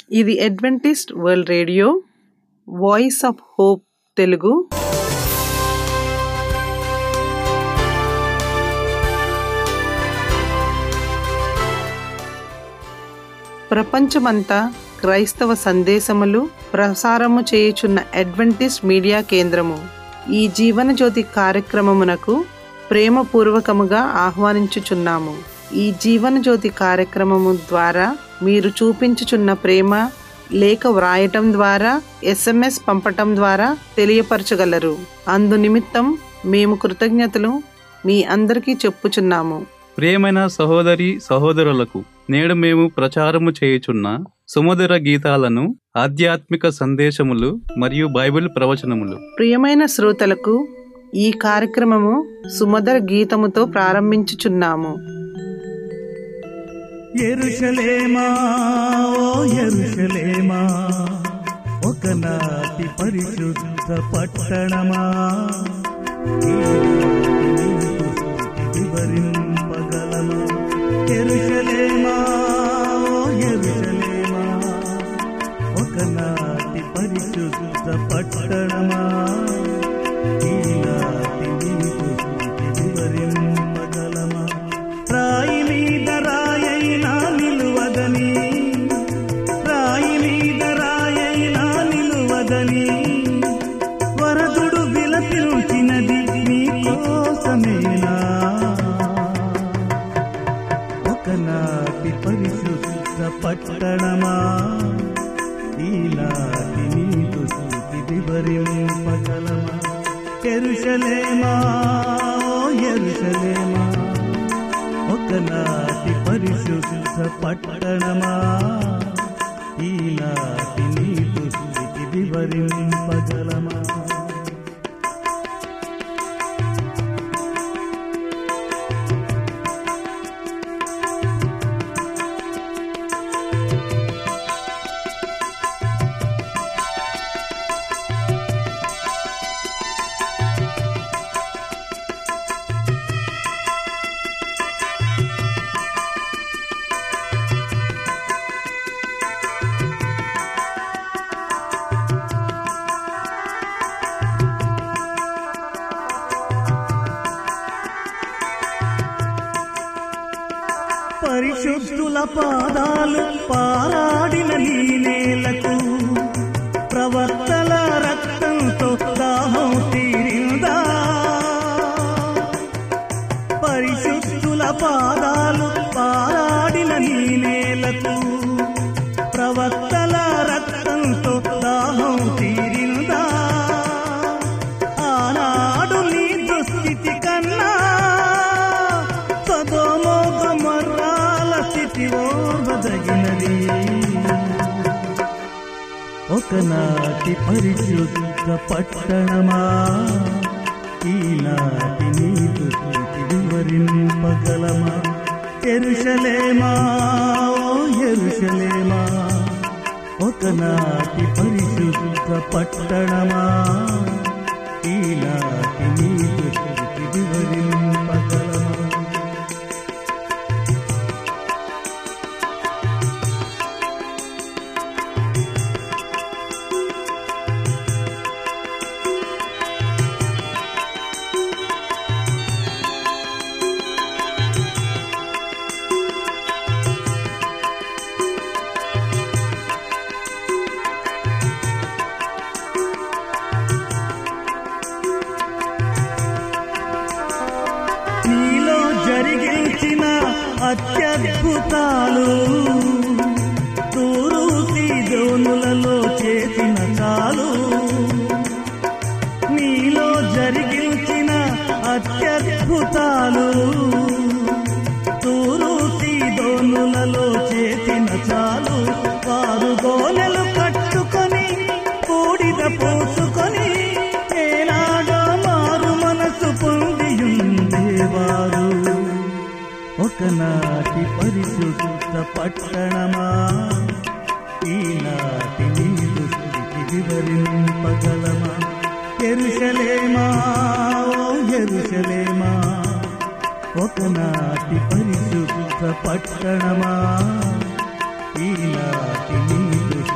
ఇది Adventist World Radio voice of hope Telugu ప్రపంచమంతా క్రైస్తవ సందేశములు ప్రసారము చేయుచున్న అడ్వెంటిస్ట్ మీడియా కేంద్రము ఈ జీవన జ్యోతి కార్యక్రమమునకు ప్రేమపూర్వకముగా ఆహ్వానించుచున్నాము ఈ జీవన జ్యోతి కార్యక్రమము ద్వారా మీరు చూపించుచున్న ప్రేమ లేఖ వ్రాయటం ద్వారా ఎస్ఎంఎస్ పంపటం ద్వారా తెలియపరచగలరు అందు నిమిత్తం మేము కృతజ్ఞతలు మీ అందరికీ చెప్పుచున్నాము ప్రియమైన సహోదరి సహోదరులకు నేడు మేము ప్రచారము చేయుచున్న సుమధుర గీతాలను ఆధ్యాత్మిక సందేశములు మరియు బైబిల్ ప్రవచనములు ప్రియమైన శ్రోతలకు ఈ కార్యక్రమము సుమధుర గీతముతో ప్రారంభించుచున్నాము ఎరుషలేమా ఓ ఎరుషలేమా ఒకనాటి పరిశుద్ధ పట్టణమా వివరింపగలమా ఎరుషలేమా ఓ ఎరుషలేమా ఒకనాటి పరిశుద్ధ పట్టణమా ఈనాటి నీకు వివరింపగలమా రాయి మీద రాయైనా నిలువదని రాయి మీద రాయైనా నిలువదని వరదుడు విలపించినది నీ కోసమేనా ఒకనాటి పరిశుద్ధ పట్టణమా ఈనాటి నీకు స్థుతి వివరింపగలమా ఎరుషలేమా ఓ ఎరుషలేమా ఒకనాటి పరిశుద్ధ పట్టణమా ఈనాటి నీకు స్థితి వివరింపగలమా పరిశుద్ధుల పాదాలు పారాడిన నీ నేలకు ప్రవర్తల రక్తంతో దాహం తీరిందా పరిశుద్ధుల పాదాలు పారాడిన నీ నేలకు ప్రవర్తల రక్తంతో దాహం తీరిందా ఆనాడు నీ దుస్థితి కన్నా సదోమోగ మర్రాల స్థితి ఓర్వదగినది ఒకనాటి పరిశుద్ధ పట్టణమా ఈనాటి నీకు స్థితి వివరింపగలమా ఎరుషలేమా ఓ ఎరుషలేమా ఒకనాటి పరిశుద్ధ పట్టణమా ఈనాటి నీకు స్థితి వివరింపగలమా నీలో జరిగించిన అత్యద్భుతాలు తూరు సీదోనులలో చేసిన చాలు నీలో జరిగించిన అత్యద్భుతాలు తూరు సీదోనులలో చేసిన చాలు వారు గోనెలు కట్టుకొని కూడిద పోసుకొని ఏనాడో మారు మనసు పొందియుండేవారు ఒకనాటి పరిశుద్ధ పట్టణమా ఈనాటి నీరు స్థితి వివరింపగలమా ఎరుషలేమా ఓ ఎరుషలేమా ఒకనాటి పరిశుద్ధ పట్టణమా ఈనాటి నీరు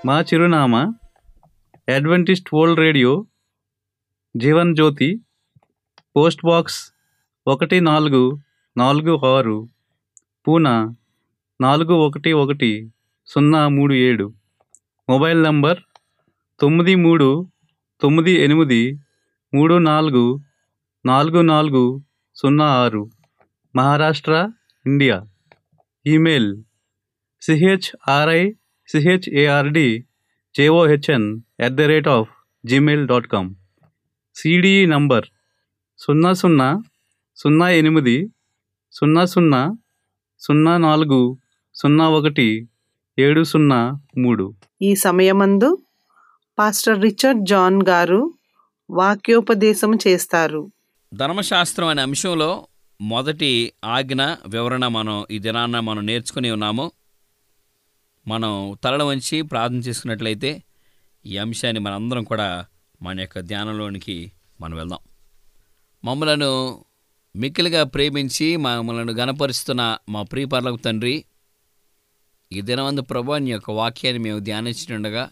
మా చిరునామా Adventist World Radio Jeevan Jyothi post box ఒకటి నాలుగు నాలుగు ఆరు పూనా నాలుగు ఒకటి ఒకటి సున్నా మూడు ఏడు మొబైల్ నంబర్ తొమ్మిది మూడు తొమ్మిది ఎనిమిది మూడు నాలుగు నాలుగు నాలుగు సున్నా ఆరు Maharashtra India email CHRI CHARD JOHN at the rate of Gmail dot com CDE number సున్నా సున్నా సున్నా ఎనిమిది సున్నా సున్నా సున్నా నాలుగు సున్నా ఒకటి ఏడు సున్నా మూడు ఈ సమయమందు పాస్టర్ రిచర్డ్ జాన్ గారు వాక్యోపదేశం చేస్తారు ధర్మశాస్త్రం అనే అంశంలో మొదటి ఆజ్ఞ వివరణ మనం ఈ దినాన్న మనం నేర్చుకుని ఉన్నాము మనం తలల వంచి ప్రార్థన చేసుకున్నట్లయితే ఈ అంశాన్ని మనందరం కూడా మన యొక్క ధ్యానంలోనికి మనం వెళ్దాం మమ్మలను మిక్కిలిగా ప్రేమించి మమ్మల్ని గనపరుస్తున్న మా ప్రియపర్లకు తండ్రి ఈ దినమందు ప్రభు నీ యొక్క వాక్యాన్ని మేము ధ్యానించుండగా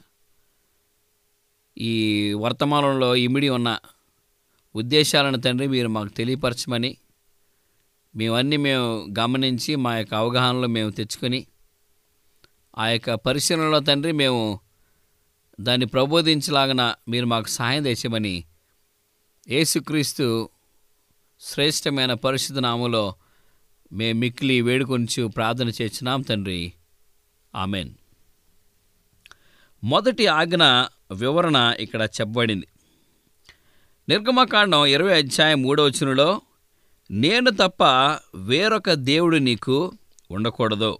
ఈ వర్తమానంలో ఇమిడి ఉన్న ఉద్దేశాలను తండ్రి మీరు మాకు తెలియపరచమని మేమన్నీ మేము గమనించి మా యొక్క అవగాహనలో మేము తెచ్చుకొని ఆ యొక్క పరిశీలనలో తండ్రి మేము దాన్ని ప్రబోధించలాగన మీరు మాకు సహాయం తెచ్చమని యేసుక్రీస్తు శ్రేష్టమైన పరిశుద్ధ నామములో మేము మిక్కిలి వేడుకొంచు ప్రార్థన చేస్తున్నాం తండ్రి ఆమెన్ మొదటి ఆజ్ఞ వివరణ ఇక్కడ చెప్పబడింది నిర్గమకాండం ఇరవై అధ్యాయం మూడవ వచనంలో నేను తప్ప వేరొక దేవుడు నీకు ఉండకూడదు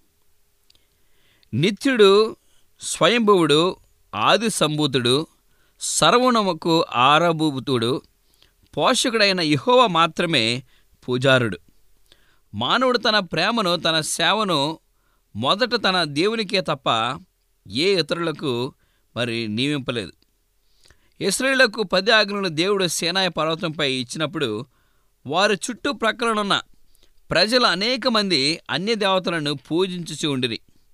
నిత్యుడు స్వయంభువుడు ఆది సంభూతుడు సర్వనముకు ఆరభూతుడు పోషకుడైన యెహోవా మాత్రమే పూజారుడు మానవుడు తన ప్రేమను తన సేవను మొదట తన దేవునికే తప్ప ఏ ఇతరులకు మరి నియమింపలేదు ఇస్రాయేళ్లకు పది ఆజ్ఞలు దేవుడు సేనాయ పర్వతంపై ఇచ్చినప్పుడు వారి చుట్టూ ప్రక్కలనున్న ప్రజలు అనేక మంది అన్య దేవతలను పూజించుచు ఉండిరి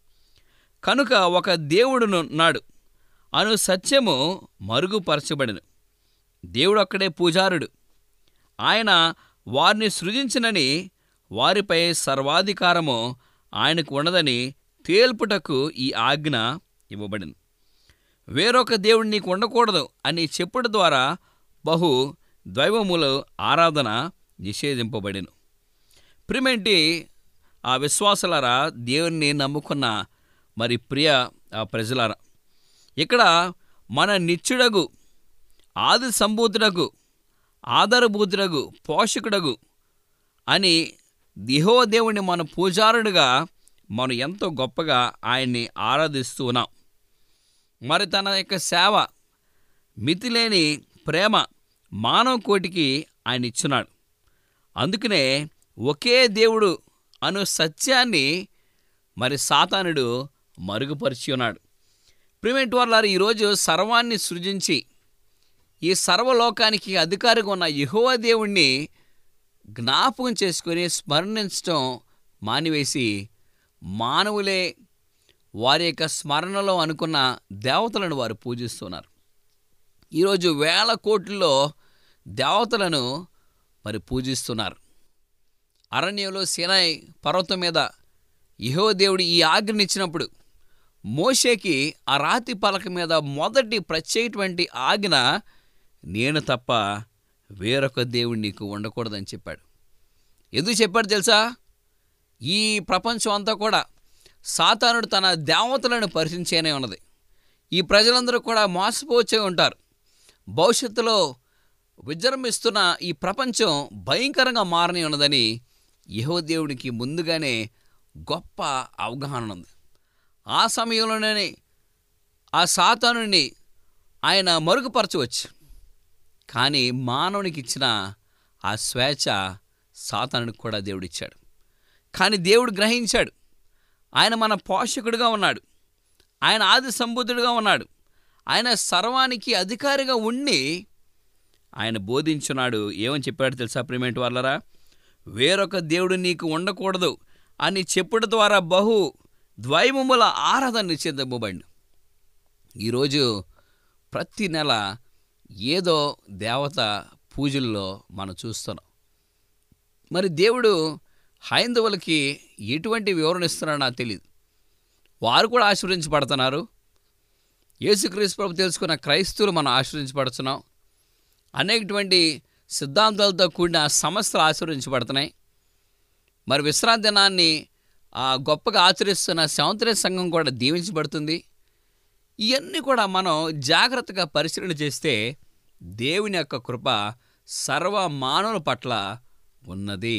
కనుక ఒక దేవుడునున్నాడు అను సత్యము మరుగుపరచబడిను దేవుడు ఒక్కడే పూజారుడు ఆయన వారిని సృజించినని వారిపై సర్వాధికారము ఆయనకు ఉన్నదని తేల్పుటకు ఈ ఆజ్ఞ ఇవ్వబడింది వేరొక దేవుడు నీకు ఉండకూడదు అని చెప్పుట ద్వారా బహు దైవములు ఆరాధన నిషేధింపబడిను ప్రిమెంటి ఆ విశ్వాసులారా దేవుణ్ణి నమ్ముకున్న మరి ప్రియ ఆ ప్రజలారా ఇక్కడ మన నిత్యుడగు ఆది సంభూతుడగు ఆధారభూతుడగు పోషకుడగు అని దిహో దేవుణ్ణి మన పూజారుడిగా మనం ఎంతో గొప్పగా ఆయన్ని ఆరాధిస్తూ ఉన్నాం మరి తన యొక్క సేవ మితిలేని ప్రేమ మానవ కోటికి ఆయన ఇచ్చున్నాడు అందుకనే ఒకే దేవుడు అను సత్యాన్ని మరి సాతానుడు మరుగుపరిచి ఉన్నాడు ప్రిమెంట్ వాళ్ళారు ఈరోజు సర్వాన్ని సృజించి ఈ సర్వలోకానికి అధికారిగా ఉన్న యెహోవా దేవుణ్ణి జ్ఞాపకం చేసుకొని స్మరణించడం మానివేసి మానవులే వారి యొక్క స్మరణలో అనుకున్న దేవతలను వారు పూజిస్తున్నారు ఈరోజు వేల కోట్లలో దేవతలను మరి పూజిస్తున్నారు అరణ్యంలో సినాయ్ పర్వతం మీద యహో దేవుడు ఈ ఆజ్ఞనిచ్చినప్పుడు మోషేకి ఆ రాతి పలక మీద మొదటి ప్రత్యేకటువంటి ఆజ్ఞ నేను తప్ప వేరొక దేవుడు నీకు ఉండకూడదని చెప్పాడు ఎందుకు చెప్పాడు తెలుసా ఈ ప్రపంచం అంతా కూడా సాతానుడు తన దేవతలను పరిశీలించేనే ఉన్నది ఈ ప్రజలందరూ కూడా మోసపోచే ఉంటారు భవిష్యత్తులో విజృంభిస్తున్న ఈ ప్రపంచం భయంకరంగా మారని ఉన్నదని యహో దేవునికి ముందుగానే గొప్ప అవగాహన ఉంది ఆ సమయంలోనే ఆ సాతానుని ఆయన మరుగుపరచవచ్చు కానీ మానవునికి ఇచ్చిన ఆ స్వేచ్ఛ సాతానుడికి కూడా దేవుడిచ్చాడు కానీ దేవుడు గ్రహించాడు ఆయన మన పోషకుడిగా ఉన్నాడు ఆయన ఆది సంబుద్ధుడిగా ఉన్నాడు ఆయన సర్వానికి అధికారిగా ఉండి ఆయన బోధించున్నాడు ఏమని చెప్పాడు తెలుసా ప్రిమెంట్ వాళ్ళరా వేరొక దేవుడు నీకు ఉండకూడదు అని చెప్పుట ద్వారా బహు ద్వైమముల ఆరాధన నిషేధింపబడి ఈరోజు ప్రతి నెల ఏదో దేవత పూజల్లో మనం చూస్తున్నాం మరి దేవుడు హైందవులకి ఎటువంటి వివరణ ఇస్తున్నాడో నాకు తెలియదు వారు కూడా ఆశీర్వదించబడుతున్నారు యేసుక్రీస్తు ప్రభు తెలుసుకున్న క్రైస్తవులు మనం ఆశీర్వదించబడుతున్నాం అనేకటువంటి సిద్ధాంతాలతో కూడిన సంస్థలు ఆశీర్వదించబడుతున్నాయి మరి విశ్రాంతి దినాన్ని ఆ గొప్పగా ఆచరిస్తున్న సౌందర్య సంఘం కూడా దీవించబడుతుంది ఇవన్నీ కూడా మనం జాగ్రత్తగా పరిశీలన చేస్తే దేవుని యొక్క కృప సర్వ మానవుల పట్ల ఉన్నది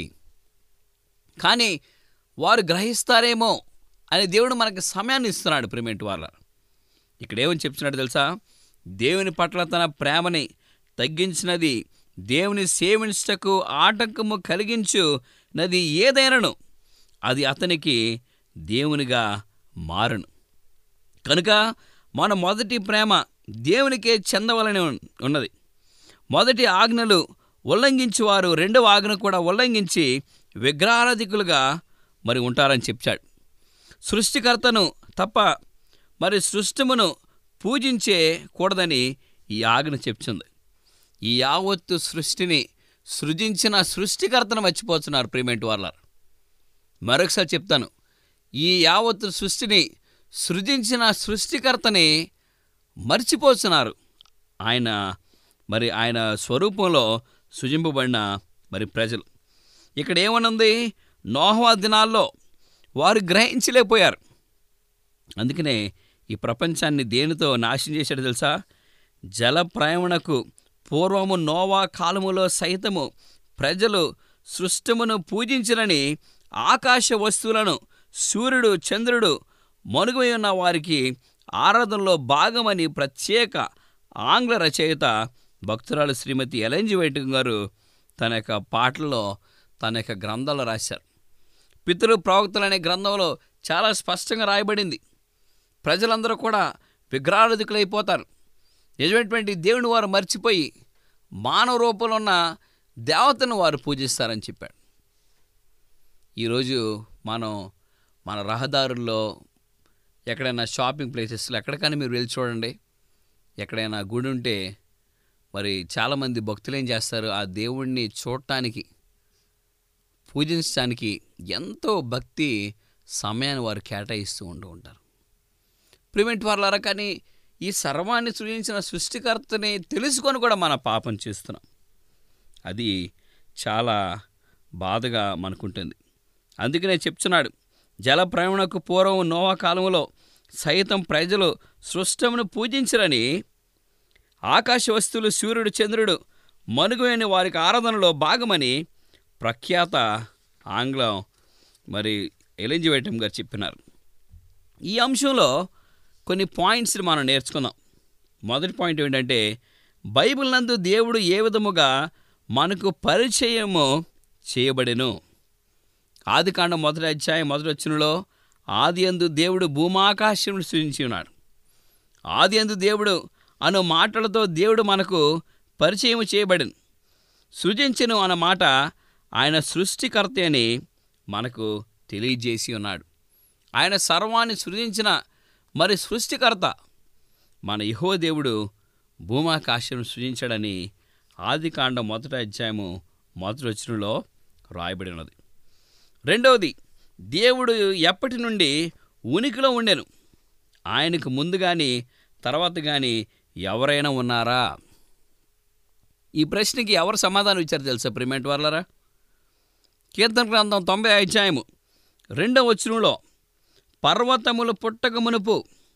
కానీ వారు గ్రహిస్తారేమో అని దేవుడు మనకి సమయాన్ని ఇస్తున్నాడు ప్రిమెంట్ వాళ్ళ ఇక్కడ ఏమని చెప్తున్నాడు తెలుసా దేవుని పట్ల తన ప్రేమని తగ్గించినది దేవుని సేవించటకు ఆటంకము కలిగించు నది ఏదైనను అది అతనికి దేవునిగా మారును కనుక మన మొదటి ప్రేమ దేవునికే చెందవలని ఉన్- ఉన్నది మొదటి ఆజ్ఞలు ఉల్లంఘించేవారు రెండవ ఆజ్ఞ కూడా ఉల్లంఘించి విగ్రహారాధికులుగా మరి ఉంటారని చెప్పాడు సృష్టికర్తను తప్ప మరి సృష్టమును పూజించే కూడదని ఈ ఆజ్ఞ చెప్తుంది ఈ యావత్తు సృష్టిని సృజించిన సృష్టికర్తను మర్చిపోతున్నారు ప్రేమేంటి వాళ్ళ మరొకసారి చెప్తాను ఈ యావత్తు సృష్టిని సృజించిన సృష్టికర్తని మర్చిపోతున్నారు ఆయన మరి ఆయన స్వరూపంలో సృజింపబడిన మరి ప్రజలు ఇక్కడ ఏమనుంది నోహవా దినాల్లో వారు గ్రహించలేకపోయారు అందుకనే ఈ ప్రపంచాన్ని దేనితో నాశనం చేశాడు తెలుసా జల ప్రయాణకు పూర్వము నోవా కాలములో సైతము ప్రజలు సృష్టమును పూజించినని ఆకాశ వస్తువులను సూర్యుడు చంద్రుడు మనుగై ఉన్న వారికి ఆరాధనలో భాగమని ప్రత్యేక ఆంగ్ల రచయిత భక్తురాలు శ్రీమతి ఎలంజి వైటం గారు తన యొక్క పాటల్లో తన యొక్క గ్రంథాలు రాశారు పితృ ప్రవక్తలు అనే గ్రంథంలో చాలా స్పష్టంగా రాయబడింది ప్రజలందరూ కూడా విగ్రహారాధికులైపోతారు నిజమైనటువంటి దేవుని వారు మర్చిపోయి మానవ రూపంలో ఉన్న దేవతను వారు పూజిస్తారని చెప్పాడు ఈరోజు మనం మన రహదారుల్లో ఎక్కడైనా షాపింగ్ ప్లేసెస్లో ఎక్కడికైనా మీరు వెళ్ళి చూడండి ఎక్కడైనా గుడి ఉంటే మరి చాలామంది భక్తులు ఏం చేస్తారు ఆ దేవుణ్ణి చూడటానికి పూజించడానికి ఎంతో భక్తి సమయాన్ని వారు కేటాయిస్తూ ఉంటూ ఉంటారు ప్రిమెంట్ వాళ్ళారా కానీ ఈ సర్వాన్ని సృజించిన సృష్టికర్తని తెలుసుకొని కూడా మన పాపం చేస్తున్నాం అది చాలా బాధగా మనకుంటుంది అందుకనే చెప్తున్నాడు జల ప్రయాణకు పూర్వం నోవా కాలంలో సైతం ప్రజలు సృష్టమును పూజించరని ఆకాశ వస్తువులు సూర్యుడు చంద్రుడు మనుగైన వారికి ఆరాధనలో భాగమని ప్రఖ్యాత ఆంగ్లం మరి ఎలింజివేటం గారు చెప్పినారు ఈ అంశంలో కొన్ని పాయింట్స్ని మనం నేర్చుకుందాం మొదటి పాయింట్ ఏంటంటే బైబిల్ నందు దేవుడు ఏ విధముగా మనకు పరిచయము చేయబడెను ఆదికాండం మొదటి అధ్యాయం మొదటి వచ్చినలో ఆది అందు దేవుడు భూమాకాశం సృజించి ఉన్నాడు ఆది అందు దేవుడు అను మాటలతో దేవుడు మనకు పరిచయం చేయబడింది సృజించను అన్న మాట ఆయన సృష్టికర్త అని మనకు తెలియజేసి ఉన్నాడు ఆయన సర్వాన్ని సృజించిన మరి సృష్టికర్త మన యహో దేవుడు భూమాకాశం సృజించాడని ఆదికాండం మొదటి అధ్యాయము మొదటి వచనంలో రాయబడి ఉన్నది రెండవది దేవుడు ఎప్పటి నుండి ఉనికిలో ఉండెను ఆయనకు ముందు కానీ తర్వాత కానీ ఎవరైనా ఉన్నారా ఈ ప్రశ్నకి ఎవరు సమాధానం ఇచ్చారు తెలుసా ప్రిమెంట్ వాళ్ళరా కీర్తన గ్రంథం తొంభై అధ్యాయము రెండవ వచనంలో పర్వతములు పుట్టక మునుపు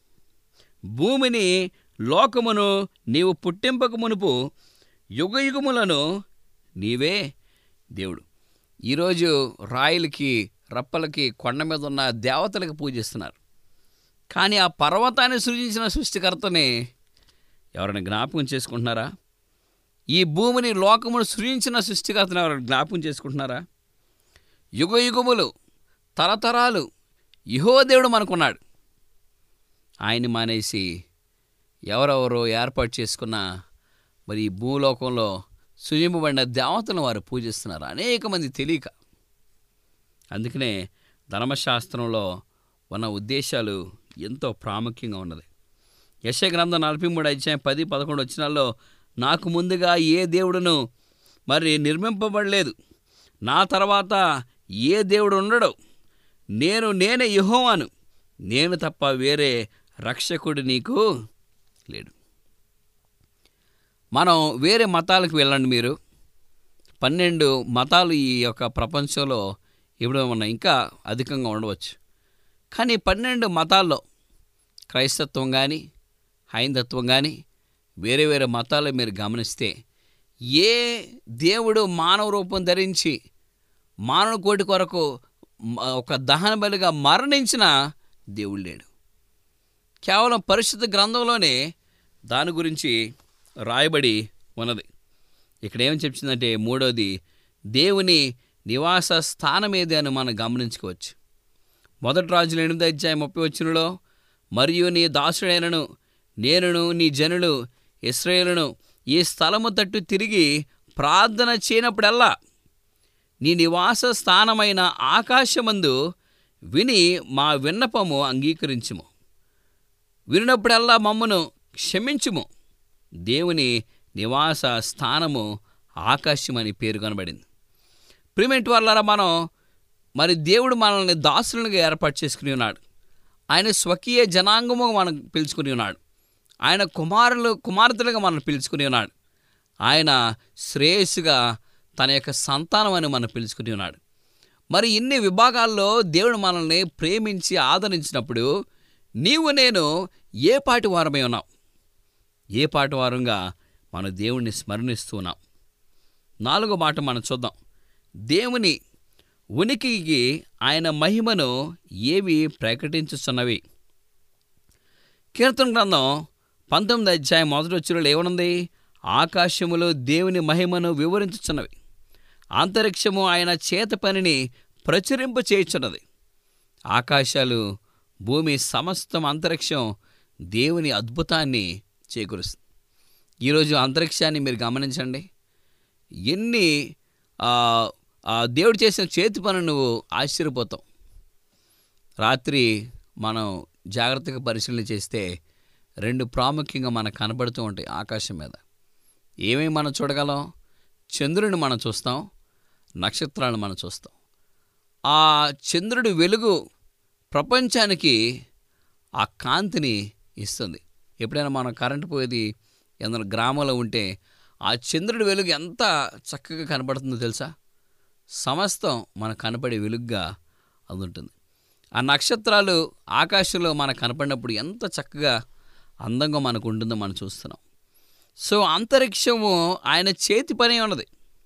భూమిని లోకమును నీవు పుట్టింపక మునుపు యుగయుగములను నీవే దేవుడు ఈరోజు రాయిలకి రప్పలకి కొండ మీద ఉన్న దేవతలకు పూజిస్తున్నారు కానీ ఆ పర్వతాన్ని సృజించిన సృష్టికర్తని ఎవరైనా జ్ఞాపకం చేసుకుంటున్నారా ఈ భూమిని లోకమును సృజించిన సృష్టికర్తను ఎవరైనా జ్ఞాపకం చేసుకుంటున్నారా యుగ యుగములు తరతరాలు ఇహో దేవుడు మనకున్నాడు ఆయన్ని మానేసి ఎవరెవరో ఏర్పాటు చేసుకున్న మరి ఈ భూలోకంలో సృజింపబడిన దేవతలను వారు పూజిస్తున్నారు అనేక మంది తెలియక అందుకనే ధర్మశాస్త్రంలో ఉన్న ఉద్దేశాలు ఎంతో ప్రాముఖ్యంగా ఉన్నది యశ గ్రంథం నలభై మూడు అధ్యాయం పది పదకొండు వచ్చినాల్లో నాకు ముందుగా ఏ దేవుడును మరి నిర్మింపబడలేదు నా తర్వాత ఏ దేవుడు ఉండడు నేను నేనే యెహోవాను నేను తప్ప వేరే రక్షకుడు నీకు లేడు మనం వేరే మతాలకు వెళ్ళండి మీరు పన్నెండు మతాలు ఈ యొక్క ప్రపంచంలో ఇప్పుడు ఉన్నాయి ఇంకా అధికంగా ఉండవచ్చు కానీ పన్నెండు మతాల్లో క్రైస్తత్వం కానీ హైందత్వం కానీ వేరే వేరే మతాలు మీరు గమనిస్తే ఏ దేవుడు మానవ రూపం ధరించి మానవ కోటి కొరకు మ- ఒక దహన బలిగా మరణించిన దేవుడు లేడు కేవలం పరిశుద్ధ గ్రంథంలోనే దాని గురించి రాయబడి ఉన్నది ఇక్కడ ఏం చెప్తుందంటే మూడోది దేవుని నివాస స్థానం ఏది అని మనం గమనించుకోవచ్చు మొదటి రాజులు ఎనిమిది అధ్యాయం ముప్పై వచ్చినలో మరియు నీ దాసుడైనను నేనును నీ జనులు ఇస్రాయేలును ఈ స్థలము తట్టు తిరిగి ప్రార్థన చేయనప్పుడల్లా నీ నివాస స్థానమైన ఆకాశమందు విని మా విన్నపము అంగీకరించుము వినినప్పుడల్లా మమ్మను క్షమించుము దేవుని నివాస స్థానము ఆకాశమని పేరు కనబడింది ప్రిమెంట్ వల్ల మనం మరి దేవుడు మనల్ని దాసులుగా ఏర్పాటు చేసుకుని ఉన్నాడు ఆయన స్వకీయ జనాంగము మనం పిలుచుకుని ఉన్నాడు ఆయన కుమారులు కుమార్తెలుగా మనం పిలుచుకుని ఉన్నాడు ఆయన శ్రేయస్సుగా తన యొక్క సంతానం అని మనం పిలుచుకుని ఉన్నాడు మరి ఇన్ని విభాగాల్లో దేవుడు మనల్ని ప్రేమించి ఆదరించినప్పుడు నీవు నేను ఏ పాటి వారమై ఉన్నాం ఏ పాటి వారంగా మన దేవుణ్ణి స్మరణిస్తూ ఉన్నాం నాలుగో మాట మనం చూద్దాం దేవుని ఉనికికి ఆయన మహిమను ఏవి ప్రకటించుతున్నవి కీర్తన గ్రంథం పంతొమ్మిది అధ్యాయం మొదటి వచ్చిన ఏమనుంది ఆకాశములో దేవుని మహిమను వివరించుచున్నవి అంతరిక్షము ఆయన చేత పనిని ప్రచురింప చేయుచున్నది ఆకాశాలు భూమి సమస్తం అంతరిక్షం దేవుని అద్భుతాన్ని చేకూరుస్తుంది ఈరోజు అంతరిక్షాన్ని మీరు గమనించండి ఎన్ని ఆ, ఆ దేవుడు చేసిన చేతి పని నువ్వు ఆశ్చర్యపోతావు రాత్రి మనం జాగ్రత్తగా పరిశీలన చేస్తే రెండు ప్రాముఖ్యంగా మనకు కనబడుతూ ఉంటాయి ఆకాశం మీద ఏమేమి మనం చూడగలం చంద్రుడిని మనం చూస్తాం నక్షత్రాలను మనం చూస్తాం ఆ చంద్రుడి వెలుగు ప్రపంచానికి ఆ కాంతిని ఇస్తుంది ఎప్పుడైనా మనం కరెంటు పోయేది ఏదైనా గ్రామంలో ఉంటే ఆ చంద్రుడి వెలుగు ఎంత చక్కగా కనబడుతుందో తెలుసా సమస్తం మనకు కనపడే వెలుగుగా అది ఉంటుంది ఆ నక్షత్రాలు ఆకాశంలో మనకు కనపడినప్పుడు ఎంత చక్కగా అందంగా మనకు ఉంటుందో మనం చూస్తున్నాం సో అంతరిక్షము ఆయన చేతి పని ఉన్నది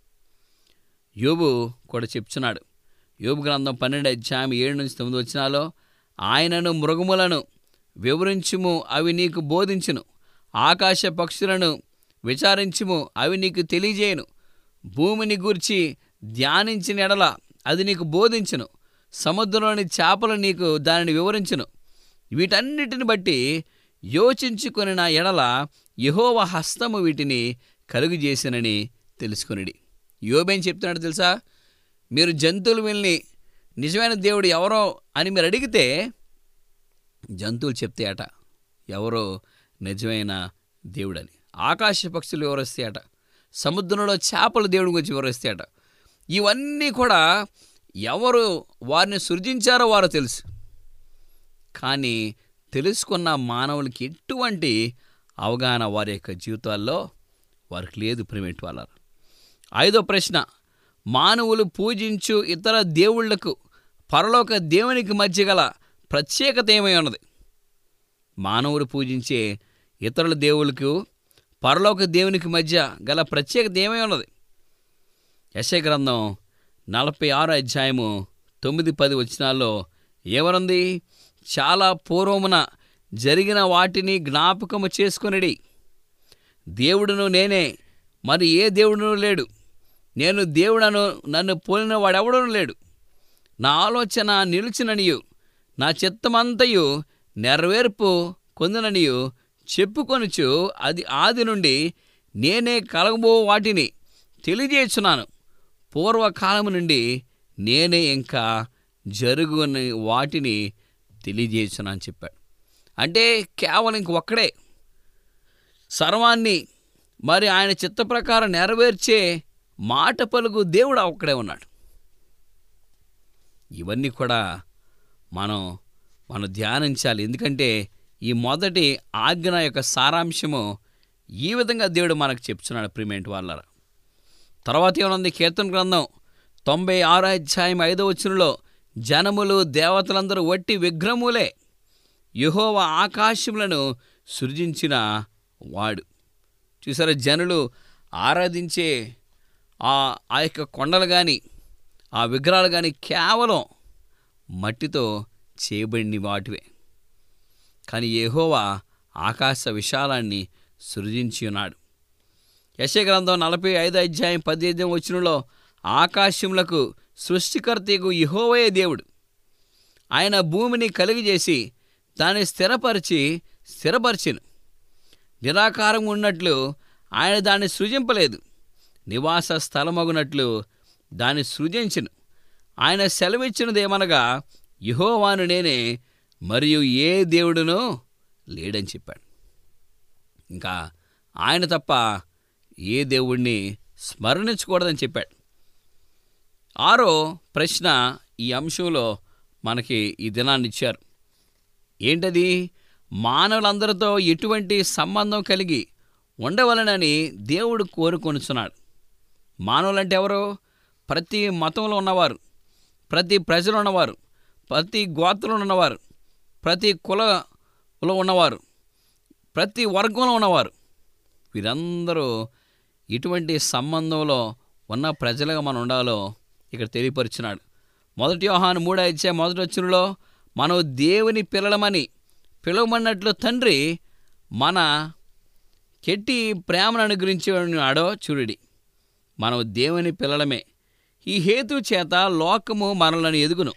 యోబు కూడా చెప్తున్నాడు యోబు గ్రంథం పన్నెండు అధ్యాయం ఏడు నుంచి తొమ్మిది వచ్చినాలో ఆయనను మృగములను వివరించుము అవి నీకు బోధించును ఆకాశ పక్షులను విచారించుము అవి నీకు తెలియజేయను భూమిని గూర్చి ధ్యానించిన ఎడల అది నీకు బోధించును సముద్రంలోని చేపలు నీకు దానిని వివరించును వీటన్నిటిని బట్టి యోచించుకొని నా ఎడల యహోవ హస్తము వీటిని కలుగు చేసినని తెలుసుకునిడి యోబేం చెప్తున్నాడు తెలుసా మీరు జంతువులు వెళ్ళి నిజమైన దేవుడు ఎవరో అని మీరు అడిగితే జంతువులు చెప్తాయట ఎవరో నిజమైన దేవుడని ఆకాశ పక్షులు వివరిస్తాయట సముద్రంలో చేపలు దేవుడి గురించి వివరిస్తాయట ఇవన్నీ కూడా ఎవరు వారిని సృజించారో వారో తెలుసు కానీ తెలుసుకున్న మానవులకి ఎటువంటి అవగాహన వారి యొక్క జీవితాల్లో వారికి లేదు ప్రిమేట్ వాళ్ళ ఐదో ప్రశ్న మానవులు పూజించు ఇతర దేవుళ్లకు పరలోక దేవునికి మధ్య గల ప్రత్యేకత ఏమై ఉన్నది మానవులు పూజించే ఇతరుల దేవులకు పరలోక దేవునికి మధ్య గల ప్రత్యేకత ఏమై ఉన్నది యశ గ్రంథం నలభై ఆరు అధ్యాయము తొమ్మిది పది వచనాల్లో ఏమనుంది చాలా పూర్వమున జరిగిన వాటిని జ్ఞాపకము చేసుకొనిడి దేవుడును నేనే మరి ఏ దేవుడును లేడు నేను దేవుడను నన్ను పోలిన వాడెవడను లేడు నా ఆలోచన నిలిచిననియు నా చిత్తమంతయు నెరవేర్పు కొందననియు చెప్పుకొనుచు అది ఆది నుండి నేనే కలగబో వాటిని తెలియజేస్తున్నాను పూర్వకాలము నుండి నేనే ఇంకా జరుగుని వాటిని తెలియజేస్తున్నాను చెప్పాడు అంటే కేవలం ఇంక ఒక్కడే సర్వాన్ని మరి ఆయన చిత్త ప్రకారం నెరవేర్చే మాట పలుకు దేవుడు ఒక్కడే ఉన్నాడు ఇవన్నీ కూడా మనం మనం ధ్యానించాలి ఎందుకంటే ఈ మొదటి ఆజ్ఞ యొక్క సారాంశము ఈ విధంగా దేవుడు మనకు చెప్తున్నాడు ప్రిమెంట్ వాళ్ళ తర్వాత ఏమనుంది కీర్తన గ్రంథం తొంభై ఆరో అధ్యాయం ఐదో వచనంలో జనములు దేవతలందరూ వట్టి విగ్రహములే యెహోవా ఆకాశములను సృజించిన వాడు చూసారా జనులు ఆరాధించే ఆ ఆ యొక్క కొండలు కానీ ఆ విగ్రహాలు కానీ కేవలం మట్టితో చేయబడిన వాటివే కానీ యెహోవా ఆకాశ విశాలాన్ని సృజించి ఉన్నాడు యశ గ్రంథం నలభై ఐదు అధ్యాయం పద్దెనిమిది వచనంలో ఆకాశములకు సృష్టికర్తకు యెహోవయే దేవుడు ఆయన భూమిని కలిగజేసి దాన్ని స్థిరపరిచి స్థిరపరిచెను నిరాకారం ఉన్నట్లు ఆయన దాన్ని సృజింపలేదు నివాస స్థలమగునట్లు దాన్ని సృజించను ఆయన సెలవిచ్చినదేమనగా యహోవాను నేనే మరియు ఏ దేవుడునో లేడని చెప్పాడు ఇంకా ఆయన తప్ప ఏ దేవుణ్ణి స్మరణించకూడదని చెప్పాడు ఆరో ప్రశ్న ఈ అంశంలో మనకి ఈ దినాన్ని ఇచ్చారు ఏంటది మానవులందరితో ఎటువంటి సంబంధం కలిగి ఉండవలనని దేవుడు కోరుకొనుచున్నాడు మానవులంటే ఎవరు ప్రతి మతంలో ఉన్నవారు ప్రతి ప్రజలు ఉన్నవారు ప్రతి గోత్రంలో ఉన్నవారు ప్రతి కులలో ఉన్నవారు ప్రతి వర్గంలో ఉన్నవారు వీరందరూ ఇటువంటి సంబంధంలో ఉన్న ప్రజలుగా మనం ఉండాలో ఇక్కడ తెలియపరిచినాడు మొదటి యోహాను మూడో ఇచ్చే మొదటి వచ్చినలో మనం దేవుని పిల్లలమని పిలవమన్నట్లు తండ్రి మన కెట్టి ప్రేమను అనుగ్రహించాడో చూడుడి మనం దేవుని పిల్లలమే ఈ హేతు చేత లోకము మనలను ఎదుగును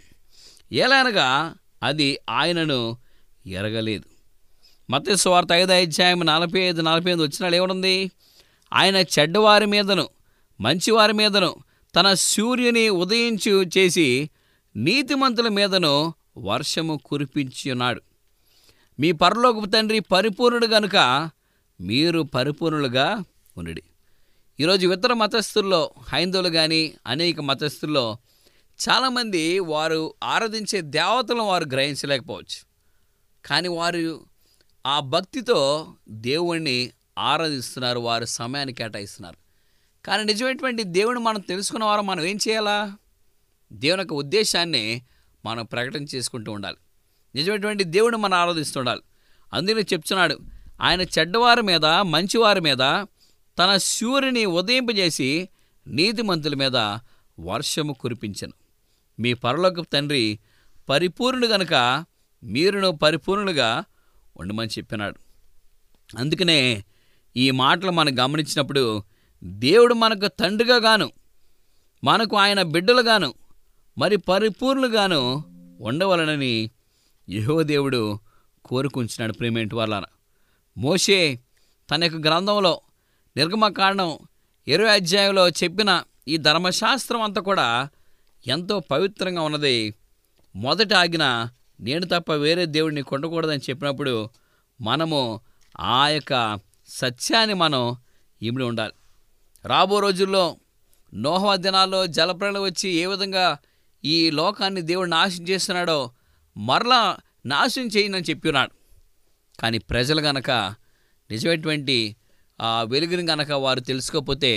ఏలనగా అది ఆయనను ఎరగలేదు మత స్వార్థ ఐదు అధ్యాయం నలభై ఐదు నలభై ఐదు వచ్చినాడు ఏమనుంది ఆయన చెడ్డవారి మీదను మంచివారి మీదను తన సూర్యుని ఉదయించు చేసి నీతిమంతుల మీదను వర్షము కురిపించి ఉన్నాడు మీ పరలోకపు తండ్రి పరిపూర్ణుడు గనుక మీరు పరిపూర్ణులుగా ఉండుడి ఈరోజు ఇతర మతస్థుల్లో హైందవులు కానీ అనేక మతస్థుల్లో చాలామంది వారు ఆరాధించే దేవతలను వారు గ్రహించలేకపోవచ్చు కానీ వారు ఆ భక్తితో దేవుణ్ణి ఆరాధిస్తున్నారు వారు సమయాన్ని కేటాయిస్తున్నారు కానీ నిజమైనటువంటి దేవుని మనం తెలుసుకున్న వారు మనం ఏం చేయాలా దేవుని యొక్క ఉద్దేశాన్ని మనం ప్రకటన చేసుకుంటూ ఉండాలి నిజమైనటువంటి దేవుని మనం ఆరాధిస్తూ ఉండాలి అందుకని చెప్తున్నాడు ఆయన చెడ్డవారి మీద మంచివారి మీద తన సూర్యుని ఉదయింపజేసి నీతిమంతుల మీద వర్షము కురిపించను మీ పరలోకపు తండ్రి పరిపూర్ణుడు గనుక మీరును పరిపూర్ణులుగా ఉండమని చెప్పినాడు అందుకనే ఈ మాటలు మనం గమనించినప్పుడు దేవుడు మనకు తండ్రిగా గాను మనకు ఆయన బిడ్డలుగాను మరి పరిపూర్ణులుగాను ఉండవలనని యహో దేవుడు కోరుకుంటున్నాడు ప్రేమేంటి వాళ్ళ మోషే తన యొక్క గ్రంథంలో నిర్గమకాండం ఇరవై అధ్యాయంలో చెప్పిన ఈ ధర్మశాస్త్రం అంతా కూడా ఎంతో పవిత్రంగా ఉన్నది మొదట ఆగిన నేను తప్ప వేరే దేవుడిని కొండకూడదని చెప్పినప్పుడు మనము ఆ యొక్క సత్యాన్ని మనం ఇమిడి ఉండాలి రాబో రోజుల్లో నోహవ దినాల్లో జలప్రళయం వచ్చి ఏ విధంగా ఈ లోకాన్ని దేవుడు నాశనం చేస్తున్నాడో మరలా నాశనం చేయనని చెప్పినాడు కానీ ప్రజలు గనక నిజమైనటువంటి ఆ వెలుగుని గనక వారు తెలుసుకోకపోతే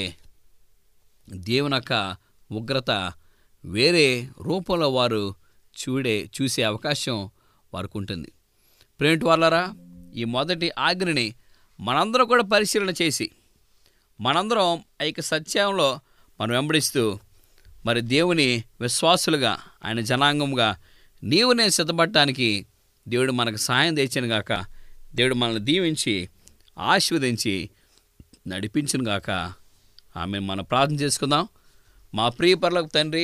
దేవుని యొక్క ఉగ్రత వేరే రూపంలో వారు చూడే చూసే అవకాశం వారికి ఉంటుంది ప్రేమిటి వాళ్ళరా ఈ మొదటి ఆజ్ఞని మనందరం కూడా పరిశీలన చేసి మనందరం ఆ యొక్క సత్యంలో మనం వెంబడిస్తూ మరి దేవుని విశ్వాసులుగా ఆయన జనాంగంగా నీవు నేను సిద్ధపడటానికి దేవుడు మనకు సహాయం తెచ్చాను గాక దేవుడు మనల్ని దీవించి ఆశీర్వదించి నడిపించును గాక ఆమె మనం ప్రార్థన చేసుకుందాం మా ప్రియ పరులకు తండ్రి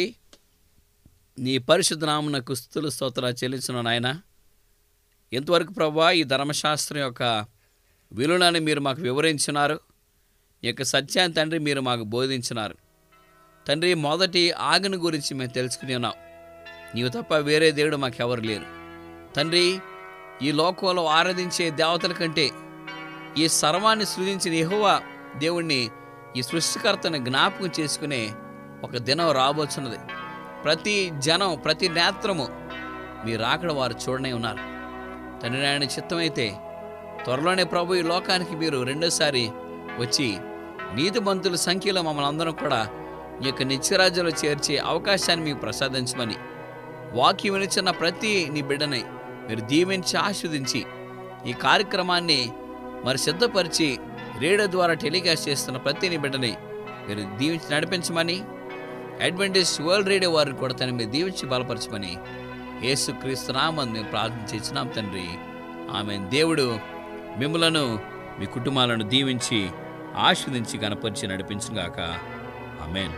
నీ పరిశుద్ధ నామునకు స్థుతులు స్తోత్ర చెల్లించిన నాయన ఎంతవరకు ప్రభా ఈ ధర్మశాస్త్రం యొక్క విలువని మీరు మాకు వివరించినారు ఈ యొక్క సత్యాన్ని తండ్రి మీరు మాకు బోధించినారు తండ్రి మొదటి ఆజ్ఞ గురించి మేము తెలుసుకుని ఉన్నాం నీవు తప్ప వేరే దేవుడు మాకెవరు లేరు తండ్రి ఈ లోకంలో ఆరాధించే దేవతల కంటే ఈ సర్వాన్ని సృజించిన యెహోవా దేవుణ్ణి ఈ సృష్టికర్తను జ్ఞాపకం చేసుకునే ఒక దినం రాబోతున్నది ప్రతి జనం ప్రతి నేత్రము మీ రాకడ వారు చూడనే ఉన్నారు తండ్రి నాయన చిత్తమైతే త్వరలోనే ప్రభు ఈ లోకానికి మీరు రెండోసారి వచ్చి నీతిమంతుల సంఖ్యలో మమ్మల్ని అందరం కూడా మీ యొక్క నిత్యరాజ్యంలో చేర్చే అవకాశాన్ని మీకు ప్రసాదించమని వాక్యం వినిచిన ప్రతి నీ బిడ్డని మీరు దీవించి ఆస్వాదించి ఈ కార్యక్రమాన్ని మరి సిద్ధపరిచి రేడియో ద్వారా టెలికాస్ట్ చేస్తున్న ప్రతి నీ బిడ్డని మీరు దీవించి నడిపించమని అడ్వెంటేజ్ వరల్డ్ రేడియో వారిని కూడా తను మీరు దీవించి బలపరచమని యేసు క్రీస్తునామని మేము ప్రార్థించినాం తండ్రి ఆమె దేవుడు మిమ్మలను మీ కుటుంబాలను దీవించి ఆస్వాదించి గణపరిచి నడిపించుగాక ఆమెన్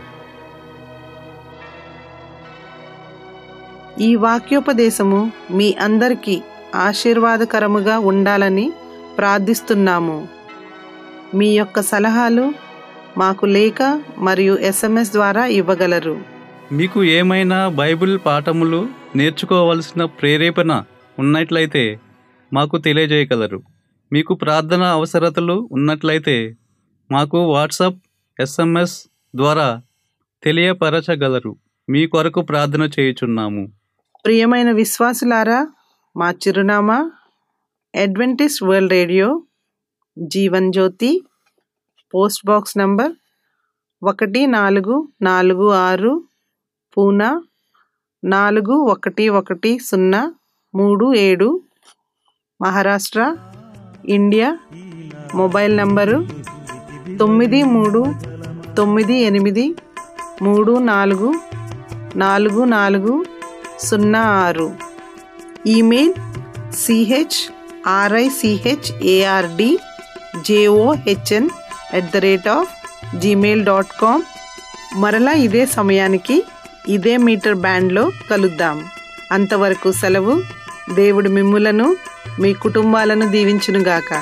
ఈ వాక్యోపదేశము మీ అందరికీ ఆశీర్వాదకరముగా ఉండాలని ప్రార్థిస్తున్నాము మీ యొక్క సలహాలు మాకు లేఖ మరియు ఎస్ఎంఎస్ ద్వారా ఇవ్వగలరు మీకు ఏమైనా బైబిల్ పాఠములు నేర్చుకోవలసిన ప్రేరేపణ ఉన్నట్లయితే మాకు తెలియజేయగలరు మీకు ప్రార్థన అవసరతలు ఉన్నట్లయితే మాకు వాట్సాప్ ఎస్ఎంఎస్ ద్వారా తెలియపరచగలరు మీ కొరకు ప్రార్థన చేయుచున్నాము ప్రియమైన విశ్వాసులారా మా చిరునామా Adventist World Radio Jeevan Jyothi post box number ఒకటి నాలుగు నాలుగు ఆరు పూనా నాలుగు ఒకటి ఒకటి సున్నా మూడు ఏడు మహారాష్ట్ర ఇండియా మొబైల్ నంబరు తొమ్మిది మూడు తొమ్మిది ఎనిమిది మూడు నాలుగు నాలుగు నాలుగు సున్నా ఆరు email CH RICH ARD JOHN at the rate of Gmail dot com మరలా ఇదే సమయానికి ఇదే మీటర్ బ్యాండ్లో కలుద్దాం అంతవరకు సెలవు దేవుడు మిమ్ములను మీ కుటుంబాలను దీవించునుగాక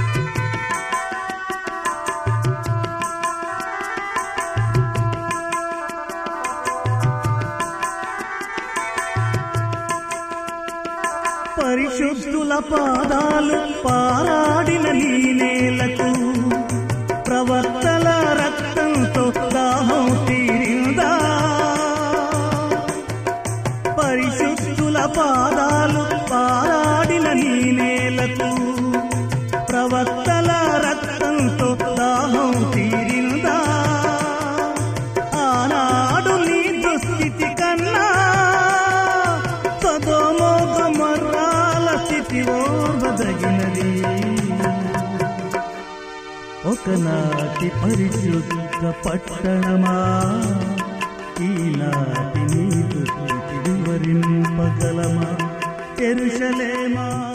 పరిశుద్ధుల పాదాలు పారాడిన నీ నేలకు ప్రవర్తల రక్తంతో దాహం తీరిందా పరిశుద్ధుల పాదాలు పారాడిన నీ నేలకు ప్రవర్తల రక్తంతో దాహం తీరిందా ఆనాడు నీ దుస్థితి కన్నా సదోమోగ మర్రాల స్థితి ఓర్వదగినది ఒకనాటి పరిశుద్ధ పట్టణమా ఈనాటి నీ దుస్థితి వివరింపగలమా ఎరుషలేమా